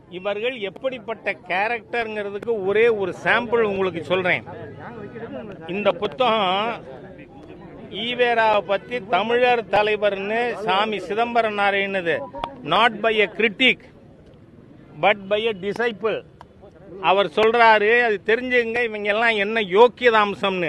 இவர்கள் எப்படிப்பட்ட கேரக்டருங்கிறதுக்கு ஒரே ஒரு சாம்பிள் உங்களுக்கு சொல்றேன் இந்த புத்தகம் ஈவேராவை பத்தி தமிழர் தலைவர்னு சாமி சிதம்பரம் நாராயணது not by a critic but by a disciple அவர் சொல்றாரு அது தெரிஞ்சுங்க இவங்க எல்லாம் என்ன யோக்கியதாம்சம்னு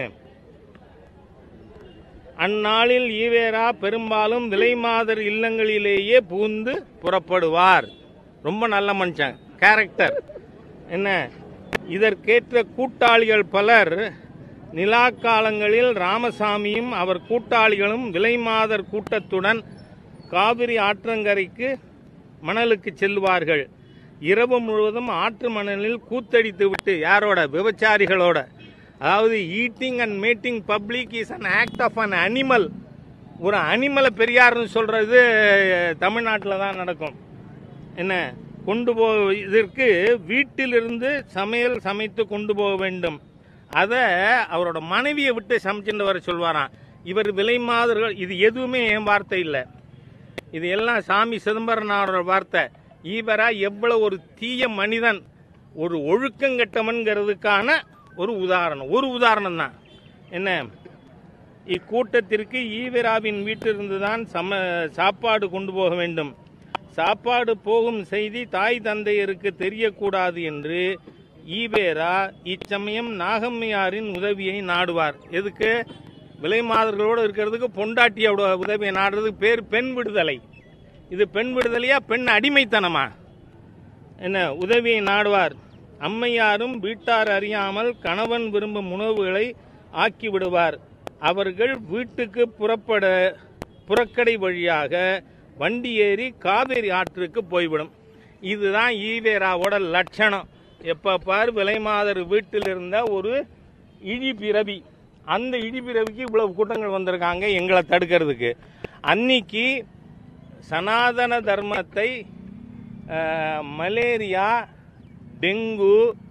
அந்நாளில் ஈவேரா பெரும்பாலும் விலைமாதர் இல்லங்களிலேயே புகுந்து புறப்படுவார் ரொம்ப நல்ல மனுஷன் கேரக்டர் என்ன இதற்கேற்ற கூட்டாளிகள் பலர் நிலா காலங்களில் ராமசாமியும் அவர் கூட்டாளிகளும் விலைமாதர் கூட்டத்துடன் காவிரி ஆற்றங்கரைக்கு மணலுக்கு செல்வார்கள் இரவு முழுவதும் ஆற்று மணலில் கூத்தடித்து விட்டு யாரோட விபச்சாரிகளோட அதாவது eating and mating public is an act of an animal ஒரு அனிமலை பெரியார்னு சொல்றது தமிழ்நாட்டில் தான் நடக்கும் என்ன கொண்டு போ இதற்கு வீட்டிலிருந்து சமையல் சமைத்து கொண்டு போக வேண்டும் அதை அவரோட மனைவியை விட்டு சமைச்சுட்டு வர சொல்வாராம் இவர் விலை மாதர்கள் இது எதுவுமே என் வார்த்தை இல்லை இது எல்லாம் சாமி சிதம்பரனாரோட வார்த்தை ஈவரா எவ்வளவு ஒரு தீய மனிதன் ஒரு ஒழுக்கங்கெட்டவன்கிறதுக்கான ஒரு உதாரணம் ஒரு உதாரணம் தான் என்ன இக்கூட்டத்திற்கு ஈவராவின் வீட்டிலிருந்து தான் சம சாப்பாடு கொண்டு போக வேண்டும் சாப்பாடு போகும் செய்தி தாய் தந்தையருக்கு தெரியக்கூடாது என்று ஈவேரா இச்சமயம் நாகம்மையாரின் உதவியை நாடுவார் எதுக்கு விலை மாதர்களோடு இருக்கிறதுக்கு பொண்டாட்டியோட உதவியை நாடுறதுக்கு பேர் பெண் விடுதலை இது பெண் விடுதலையா பெண் அடிமைத்தனமா என்ன உதவியை நாடுவார் அம்மையாரும் வீட்டார் அறியாமல் கணவன் விரும்பும் உணவுகளை ஆக்கி விடுவார் அவர்கள் வீட்டுக்கு புறப்பட புறக்கடை வழியாக வண்டி ஏறி காவேரி ஆற்றுக்கு போய்விடும் இதுதான் ஈவேராவோட லட்சணம் எப்ப பார் விலைமாதர் வீட்டில் இருந்த ஒரு இழி பிறவி அந்த இழி பிறவிக்கு இவ்வளவு கூட்டங்கள் வந்திருக்காங்க எங்களை தடுக்கிறதுக்கு அன்னைக்கு சனாதன தர்மத்தை அஹ், மலேரியா டெங்கு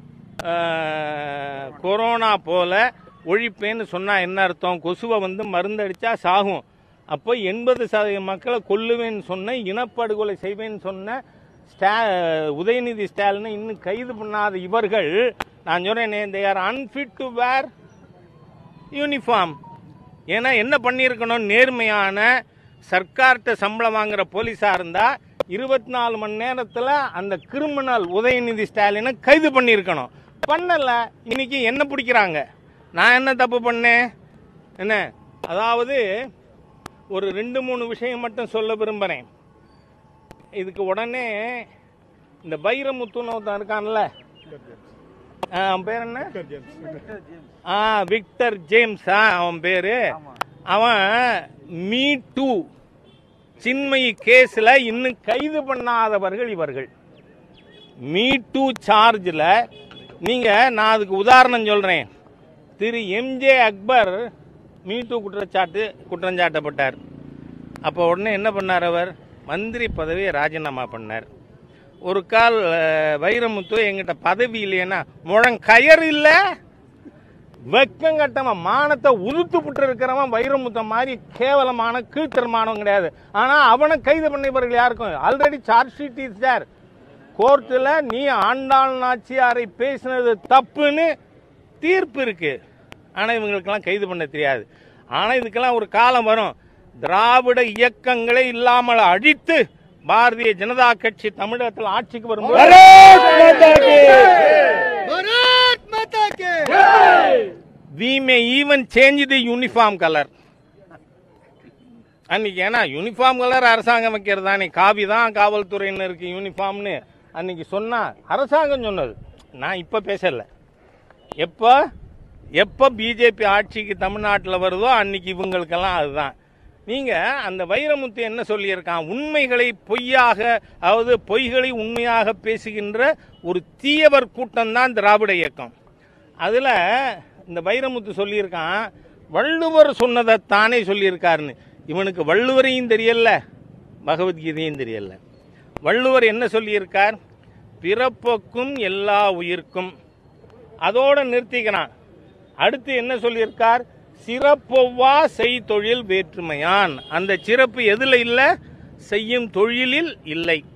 அஹ், கொரோனா போல ஒழிப்பேன்னு சொன்னா என்ன அர்த்தம் கொசுவை வந்து மருந்தடிச்சா சாகும் அப்போ எண்பது சதவீத மக்களை கொல்லுவேன்னு சொன்ன இனப்படுகொலை செய்வேன்னு சொன்ன ஸ்டா உதயநிதி ஸ்டாலினை இன்னும் கைது பண்ணாத இவர்கள் நான் சொல்றேன் they are unfit to wear uniform ஏன்னா என்ன பண்ணியிருக்கணும் நேர்மையான சர்க்கார்ட்ட சம்பளம் வாங்குற போலீஸா இருந்தா இருபத்தி நாலு மணி நேரத்துல அந்த கிரிமினல் உதயநிதி ஸ்டாலினை கைது பண்ணியிருக்கணும் பண்ணல இன்னைக்கு என்ன பிடிக்கிறாங்க நான் என்ன தப்பு பண்ணேன் என்ன அதாவது ஒரு ரெண்டு மூணு விஷயம் மட்டும் சொல்ல விரும்புறேன் இதுக்கு உடனே இந்த பைரமுத்துன்னு ஒருத்தன் இருக்கான்ல ஆ, அவன் பேர் என்ன ஆ விக்டர் ஜேம்ஸ் ஆ, அவன் பேரு அவன் மீ டூ சின்மயி கேஸ்ல இன்னும் கைது பண்ணாதவர்கள் இவர்கள் மீ டூ சார்ஜில் நீங்க நான் அதுக்கு உதாரணம் சொல்றேன் திரு எம்ஜே அக்பர் மீ டூ குற்றச்சாட்டு குற்றஞ்சாட்டப்பட்டார் அப்போ உடனே என்ன பண்ணார் அவர் மந்திரி பதவியை ராஜினாமா பண்ணார் ஒரு கால் அஹ், வைரமுத்து எங்கிட்ட பதவி இல்லைன்னா முழங்கயர் இல்ல வெக்கம் கட்டவன் மானத்தை உதுத்து புட்டு இருக்கிறவன் வைரமுத்த மாதிரி கேவலமான கீழ்த்தரமானவன் கிடையாது ஆனா அவனை கைது பண்ணவர்கள் யாருக்கும் already charge sheet is there கோர்ட்டில் நீ ஆண்டாள் நாச்சியாரை பேசினது தப்புன்னு தீர்ப்பு இருக்கு ஆனா இவங்களுக்கெல்லாம் கைது பண்ண தெரியாது ஆனா இதுக்கெல்லாம் ஒரு காலம் வரும் திராவிட இயக்கங்களை இல்லாமல் அழித்து பாரதிய ஜனதா கட்சி தமிழகத்தில் ஆட்சிக்கு வரும்போது भारत माता के we may even change the uniform color அன்னைக்கு ஏன்னா யூனிஃபார்ம் கலர் அரசாங்கம் வைக்கிறது தானே காவி தான் காவல்துறையினருக்கு யூனிஃபார்ம்னு அன்னைக்கு சொன்னா அரசாங்கம் சொன்னது நான் இப்ப பேசல எப்ப எப்ப பிஜேபி ஆட்சிக்கு தமிழ்நாட்டில் வருதோ அன்னைக்கு இவங்களுக்கெல்லாம் அதுதான் நீங்க அந்த வைரமுத்து என்ன சொல்லியிருக்கான் உண்மைகளை பொய்யாக அதாவது பொய்களை உண்மையாக பேசுகின்ற ஒரு தீயவர் கூட்டம் தான் திராவிட இயக்கம் அதுல இந்த வைரமுத்து சொல்லியிருக்கான் வள்ளுவர் சொன்னதை தானே சொல்லியிருக்காருன்னு இவனுக்கு வள்ளுவரையும் தெரியல பகவத்கீதையும் தெரியல வள்ளுவர் என்ன சொல்லியிருக்கார் பிறப்புக்கும் எல்லா உயிர்க்கும் அதோட நிறுத்திக்கிறான் அடுத்து என்ன சொல்லியிருக்கார் சிறப்பொவ்வா செய் தொழில் வேற்றுமையான் அந்த சிறப்பு எதுல இல்ல செய்யும் தொழிலில் இல்லை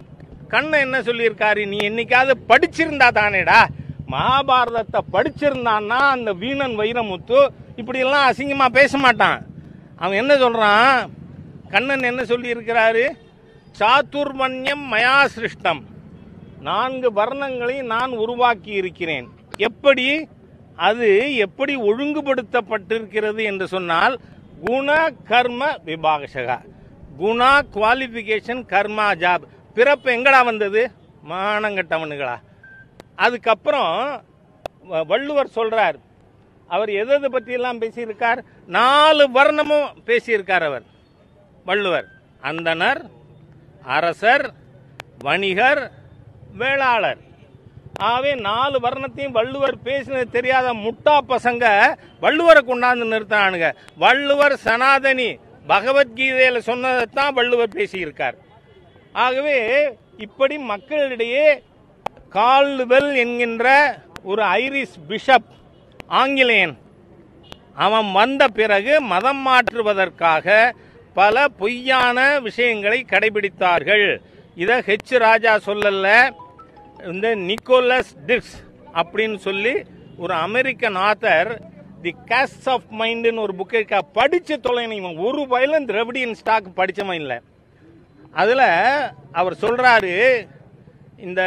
கண்ணன் என்ன சொல்லியிருக்காரு நீ என்னைக்காவது படிச்சிருந்தா தானேடா மகாபாரதத்தை படிச்சிருந்தான்னா அந்த வீணன் வைரமுத்து இப்படி எல்லாம் அசிங்கமா பேச மாட்டான் அவன் என்ன சொல்றான் கண்ணன் என்ன சொல்லியிருக்கிறாரு சாதுர்மன்யம் மயா சிருஷ்டம் நான்கு வர்ணங்களை நான் உருவாக்கி இருக்கிறேன் எப்படி அது எப்படி ஒழுங்குபடுத்தப்பட்டிருக்கிறது என்று சொன்னால் குண கர்ம விபாகசகா குணா குவாலிஃபிகேஷன் கர்மா ஜாப் பிறப்பு எங்கடா வந்தது மானங்கட்டவனுங்களா அதுக்கப்புறம் வ- வள்ளுவர் சொல்றார் அவர் எதை எதை பற்றியெல்லாம் பேசியிருக்கார் நாலு வர்ணமும் பேசியிருக்கார் அவர் வள்ளுவர் அந்தணர் அரசர் வணிகர் வேளாளர் ஆகவே நாலு வர்ணத்தையும் வள்ளுவர் பேசினது தெரியாத முட்டா பசங்க வள்ளுவரை கொண்டாந்து நிறுத்தினானுங்க வள்ளுவர் சனாதனி பகவத்கீதையில சொன்னதைத்தான் வள்ளுவர் பேசியிருக்கார் ஆகவே இப்படி மக்களிடையே கால்வெல் என்கின்ற ஒரு ஐரிஷ் பிஷப் ஆங்கிலேயன் அவன் வந்த பிறகு மதம் மாற்றுவதற்காக பல பொய்யான விஷயங்களை கடைபிடித்தார்கள் இதை ஹெச் ராஜா சொல்லல இந்த நிக்கோலஸ் டிக்ஸ் அப்படின்னு சொல்லி ஒரு American author the caste of மைண்டுன்னு ஒரு புக்கை படிச்சு தொலைணும் இவன் ஒரு வயலும் திரவிடியன் ஸ்டாக் படிச்சவன் இல்லை அதில் அவர் சொல்றாரு இந்த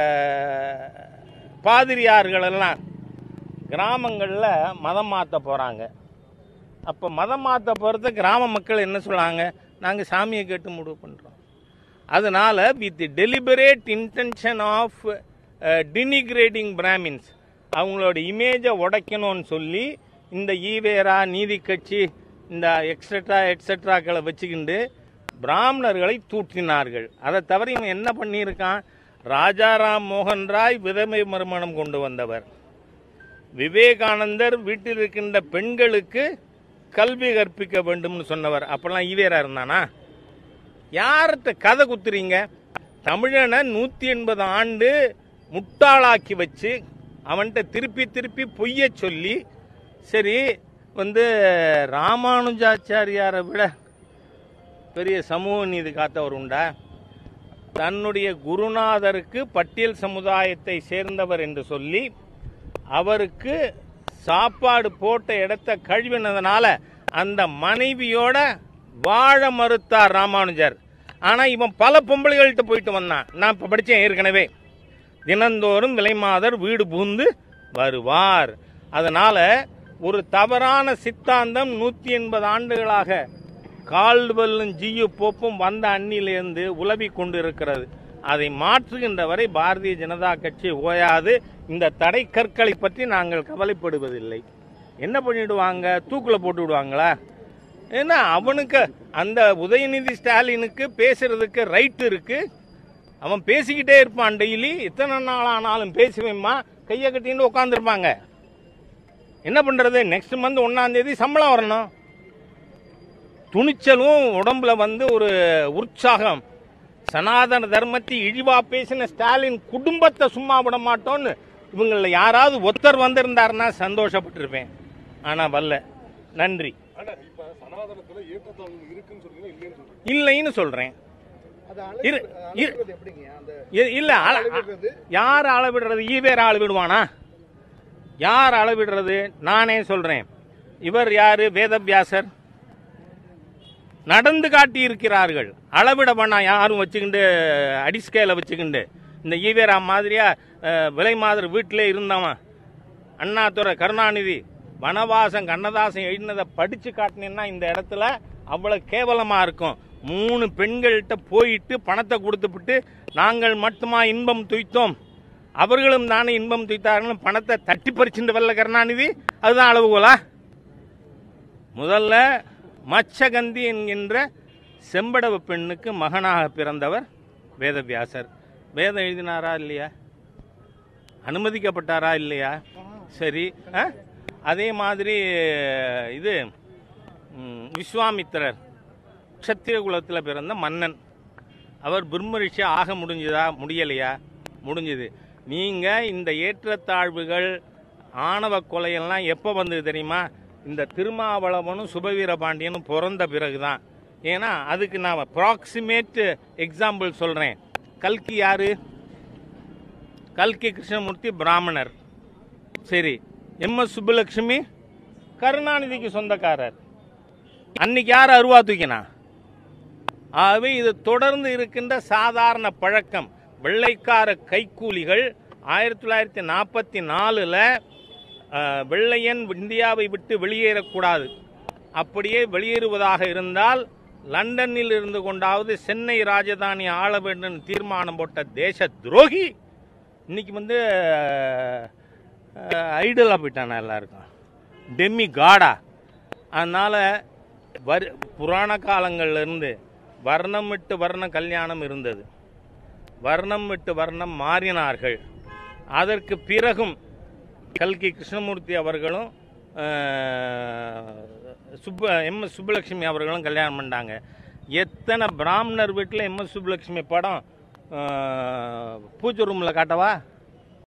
பாதிரியார்கள் எல்லாம் கிராமங்களில் மதம் மாற்ற போகிறாங்க அப்போ மதம் மாற்ற போகிறத கிராம மக்கள் என்ன சொல்றாங்க நாங்கள் சாமியை கேட்டு முடிவு பண்ணுறோம் அதனால with deliberate intention of denigrating Brahmins அவங்களோட இமேஜை உடைக்கணும்னு சொல்லி இந்த ஈவேரா நீதி கட்சி இந்த எக்ஸெட்ரா எக்ஸெட்ராக்களை வச்சுக்கிண்டு பிராமணர்களை தூற்றினார்கள் அதை தவிர இவன் என்ன பண்ணியிருக்கான் ராஜாராம் மோகன் ராய் விதவை மறுமணம் கொண்டு வந்தவர் விவேகானந்தர் வீட்டில் இருக்கின்ற பெண்களுக்கு கல்வி கற்பிக்க வேண்டும்னு சொன்னவர் அப்பெல்லாம் ஈவேரா இருந்தானா யார்கிட்ட கதை குத்துறீங்க தமிழனை நூத்தி எண்பது ஆண்டு முட்டாளாக்கி வச்சு அவன்கிட்ட திருப்பி திருப்பி பொய்ய சொல்லி சரி வந்து ராமானுஜாச்சாரியாரை விட பெரிய சமூக நீதி காத்தவர் உண்டா தன்னுடைய குருநாதருக்கு பட்டியல் சமுதாயத்தை சேர்ந்தவர் என்று சொல்லி அவருக்கு சாப்பாடு போட்ட இடத்த கழுவினதுனால அந்த மனைவியோட வாழ மறுத்தார் ராமானுஜர் ஆனா இவன் பல பொம்பளைகள்கிட்ட போயிட்டு வந்தான் நான் இப்ப படிச்சேன் ஏற்கனவே தினந்தோறும் விலைமாதர் வீடு புகுந்து வருவார் அதனால ஒரு தவறான சித்தாந்தம் நூத்தி எண்பது ஆண்டுகளாக கால்வெல்லும் ஜியு போப்பும் வந்த அண்ணிலிருந்து உலவி கொண்டிருக்கிறது அதை மாற்றுகின்ற வரை பாரதிய ஜனதா கட்சி ஓயாது இந்த தடை கற்களை பற்றி நாங்கள் கவலைப்படுவதில்லை என்ன பண்ணிடுவாங்க தூக்குல போட்டு விடுவாங்களா ஏன்னா அவனுக்கு அந்த உதயநிதி ஸ்டாலினுக்கு பேசுறதுக்கு ரைட் இருக்கு அவன் பேசிக்கிட்டே இருப்பான் டெய்லி எத்தனை நாள் ஆனாலும் பேசுவேம்மா கையை கட்டின்னு உட்காந்துருப்பாங்க என்ன பண்றது நெக்ஸ்ட் மந்த் ஒன்னாம் தேதி சம்பளம் வரணும் துணிச்சலும் உடம்புல வந்து ஒரு உற்சாகம் சனாதன தர்மத்தை இழிவா பேசின ஸ்டாலின் குடும்பத்தை சும்மா விட மாட்டோம்னு இவங்கள யாராவது ஒருத்தர் வந்திருந்தாருன்னா சந்தோஷப்பட்டிருப்பேன் ஆனா வரல நன்றி ஆனா இப்ப சனாதனத்துல ஏற்றத்தாழ்வு இருக்குன்னு சொல்றீங்க இல்லைன்னு சொல்றீங்க இல்லைன்னு சொல்றேன் அது இரு- அளவிடுறது இரு- அளவிடுறது எப்படிங்க அந்த இ- இல்ல அள- அளவிடுறது யார் அளவிடுறது ஈவேர அளவிடுவானா யார் அளவிடுறது நானே சொல்றேன் இவர் யாரு வேதவியாசர் நடந்து காட்டி இருக்கிறார்கள் அளவிட வேணா யாரும் வச்சுக்கிண்டு அடிஸ்கேல வச்சுக்கிண்டு இந்த ஈவேரா மாதிரியா அஹ், விலை மாதிரி வீட்டிலே இருந்தவன் அண்ணாதுரை கருணாநிதி வனவாசம் கண்ணதாசன் எழுதினதை படிச்சு காட்டினீங்கன்னா இந்த இடத்துல அவ்வளவு கேவலமா இருக்கும் மூணு பெண்கள்கிட்ட போயிட்டு பணத்தை கொடுத்துவிட்டு நாங்கள் மட்டுமா இன்பம் துய்த்தோம் அவர்களும் தானே இன்பம் துய்த்தார்கள் பணத்தை தட்டி பறிச்சுட்டு வரல கருணாநிதி அதுதான் அளவுகோலா முதல்ல மச்சகந்தி என்கின்ற செம்படவ பெண்ணுக்கு மகனாக பிறந்தவர் வேதவியாசர் வேதம் எழுதினாரா இல்லையா அனுமதிக்கப்பட்டாரா இல்லையா சரி ஆ? அதே மாதிரி இது ம், விஸ்வாமித்திரர் க்ஷத்திரிய குலத்தில் பிறந்த மன்னன் அவர் பிரம்மரிஷி ஆக முடிஞ்சதா முடியலையா முடிஞ்சது நீங்க இந்த ஏற்றத்தாழ்வுகள் ஆணவ கொலையெல்லாம் எப்போ வந்தது தெரியுமா இந்த திருமாவளவனும் சுபவீர பாண்டியனும் பிறந்த பிறகுதான் ஏன்னா அதுக்கு நான் ப்ராக்சிமேட் எக்ஸாம்பிள் சொல்றேன் கல்கி யாரு கல்கி கிருஷ்ணமூர்த்தி பிராமணர் சரி எம் எஸ் சுப்புலட்சுமி கருணாநிதிக்கு சொந்தக்காரர் அன்னைக்கு யார் அருவா தூக்கினா ஆகவே இது தொடர்ந்து இருக்கின்ற சாதாரண பழக்கம் வெள்ளைக்கார கைக்கூலிகள் ஆயிரத்தி தொள்ளாயிரத்தி நாற்பத்தி நாலில் வெள்ளையன் இந்தியாவை விட்டு வெளியேறக்கூடாது அப்படியே வெளியேறுவதாக இருந்தால் லண்டனில் இருந்து கொண்டாவது சென்னை ராஜதானி ஆள வேண்டும் என்று தீர்மானம் போட்ட தேச துரோகி இன்னைக்கு வந்து ஐடலாக போயிட்டானா எல்லாருக்கும் டெம்மி காடா அதனால் வரு புராண காலங்கள்ல இருந்து வர்ணம் விட்டு வர்ண கல்யாணம் இருந்தது வர்ணம் விட்டு வர்ணம் மாறினார்கள் அதற்கு பிறகும் கல்கி கிருஷ்ணமூர்த்தி அவர்களும் அஹ், சுப்ப எம் எஸ் சுப்புலட்சுமி அவர்களும் கல்யாணம் பண்ணாங்க எத்தனை பிராமணர் வீட்டில் எம் எஸ் சுப்புலட்சுமி படம் அஹ், பூஜை ரூமில் காட்டவா